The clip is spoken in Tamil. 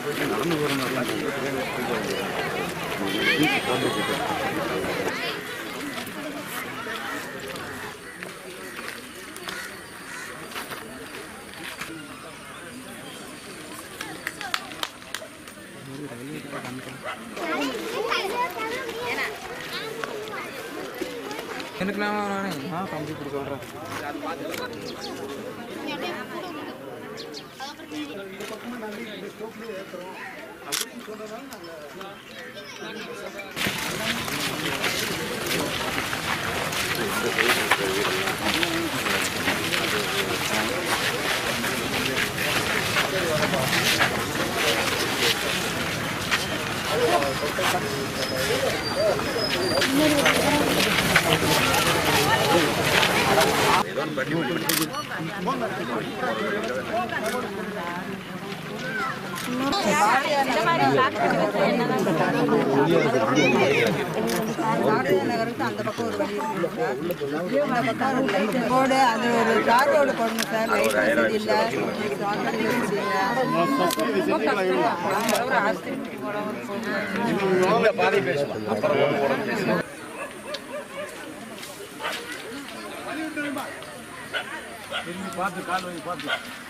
நடந்து போகிற மாதிரி எனக்குலாம் நானே ஆ கம்பி இப்படி சொல்கிறேன் நகருக்கு அந்த பக்கம் ஒரு வழி இருக்கு இந்த பக்கம் ஒரு லைட் போர்டு அது ஒரு கார் ரோடு போடணும் சார் லைட் வசதி இல்லை சாக்கடை வசதி இல்லை ரொம்ப கஷ்டம் ஒரு ஆஸ்பத்திரி போட ஒரு பார்த்து கால் வாங்கி பார்த்து